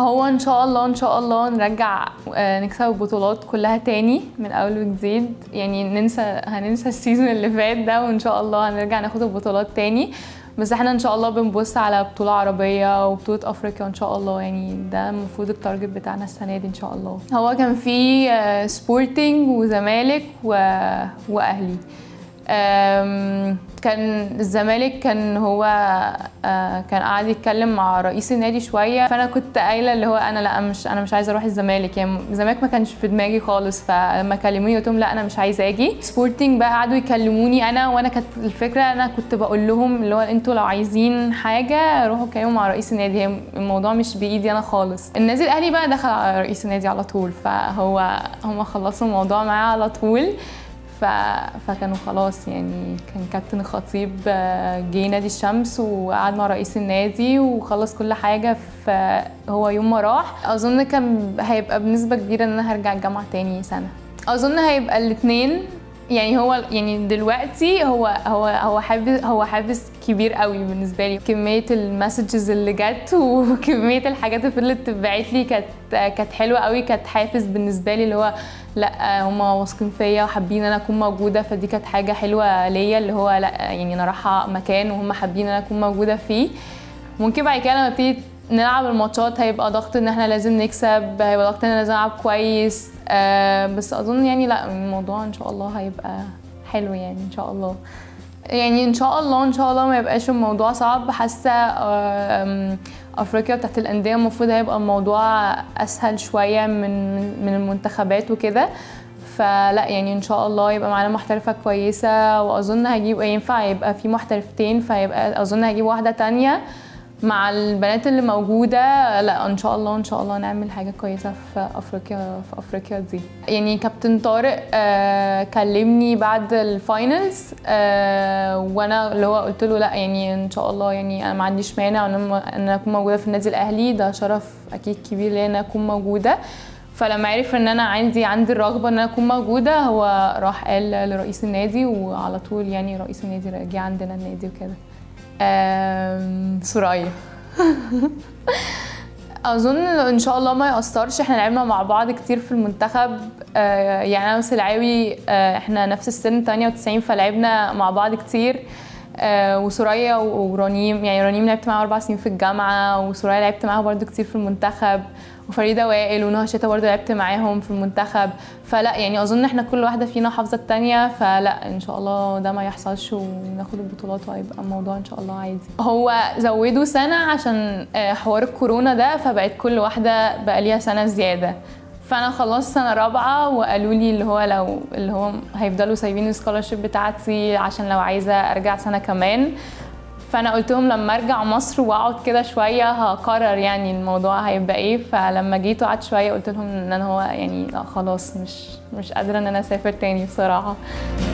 هو ان شاء الله ان شاء الله نرجع آه، نكسب البطولات كلها تاني من اول وجديد يعني ننسى هننسى السيزون اللي فات ده وان شاء الله هنرجع ناخد البطولات تاني بس احنا ان شاء الله بنبص على بطولة عربية وبطولة افريقيا ان شاء الله يعني ده المفروض التارجت بتاعنا السنة دي ان شاء الله هو كان في آه، سبورتنج وزمالك و... واهلي أم، كان الزمالك كان هو آه، كان قاعد يتكلم مع رئيس النادي شويه فانا كنت قايله اللي هو انا لا مش انا مش عايزه اروح الزمالك يعني الزمالك ما كانش في دماغي خالص فلما كلموني قلت لهم لا انا مش عايزه اجي سبورتنج بقى قعدوا يكلموني انا وانا كانت الفكره انا كنت بقول لهم اللي هو انتوا لو عايزين حاجه روحوا اتكلموا مع رئيس النادي هي الموضوع مش بايدي انا خالص النادي الاهلي بقى دخل على رئيس النادي على طول فهو هم خلصوا الموضوع معاه على طول ف... فكانوا خلاص يعني كان كابتن الخطيب آه، جه نادي الشمس وقعد مع رئيس النادي وخلص كل حاجه فهو يوم ما راح اظن كان هيبقى بنسبه كبيره ان انا هرجع الجامعه تاني سنه اظن هيبقى الاثنين يعني هو يعني دلوقتي هو هو هو حافز هو حافز كبير قوي بالنسبه لي كميه المسجز اللي جت وكميه الحاجات اللي فضلت تتبعت لي كانت كانت حلوه قوي كانت حافز بالنسبه لي اللي هو لا هم واثقين فيا وحابين ان انا اكون موجوده فدي كانت حاجه حلوه ليا اللي هو لا يعني انا رايحه مكان وهم حابين ان انا اكون موجوده فيه ممكن بعد كده لما نبتدي نلعب الماتشات هيبقى ضغط ان احنا لازم نكسب هيبقى ضغط ان انا لازم العب كويس آه بس اظن يعني لا الموضوع ان شاء الله هيبقى حلو يعني ان شاء الله يعني ان شاء الله ان شاء الله ما يبقاش الموضوع صعب حاسه آم، افريقيا بتاعت الانديه المفروض هيبقى الموضوع اسهل شويه من من المنتخبات وكده فلا يعني ان شاء الله يبقى معانا محترفه كويسه واظن هجيب ينفع يبقى في محترفتين فيبقى اظن هجيب واحده تانية مع البنات اللي موجوده لا ان شاء الله ان شاء الله نعمل حاجه كويسه في افريقيا في افريقيا دي يعني كابتن طارق آه كلمني بعد الفاينلز آه وانا اللي هو قلت له لا يعني ان شاء الله يعني انا ما عنديش مانع ان أنا- ان انا اكون موجوده في النادي الاهلي ده شرف اكيد كبير ليا ان أنا اكون موجوده فلما عرف ان انا عندي عندي الرغبه ان انا اكون موجوده هو راح قال لرئيس النادي وعلى طول يعني رئيس النادي جه عندنا النادي وكده آم، سوريا اظن ان شاء الله ما ياثرش احنا لعبنا مع بعض كتير في المنتخب آه، يعني انا وسلعاوي آه، احنا نفس السن 98 فلعبنا مع بعض كتير آه، وسوريا ورنيم يعني رنيم لعبت معاها اربع سنين في الجامعه وسوريا لعبت معاها برضو كتير في المنتخب وفريده وائل ونهى شتا برضو لعبت معاهم في المنتخب فلا يعني اظن احنا كل واحده فينا حافظه التانيه فلا ان شاء الله ده ما يحصلش وناخد البطولات وهيبقى الموضوع ان شاء الله عادي هو زودوا سنه عشان آه، حوار الكورونا ده فبقت كل واحده بقى ليها سنه زياده فانا خلصت سنه رابعه وقالوا لي اللي هو لو اللي هو هيفضلوا سايبين السكولارشيب بتاعتي عشان لو عايزه ارجع سنه كمان فانا قلت لهم لما ارجع مصر واقعد كده شويه هقرر يعني الموضوع هيبقى ايه فلما جيت وقعدت شويه قلت لهم ان انا هو يعني لا خلاص مش مش قادره ان انا اسافر تاني بصراحه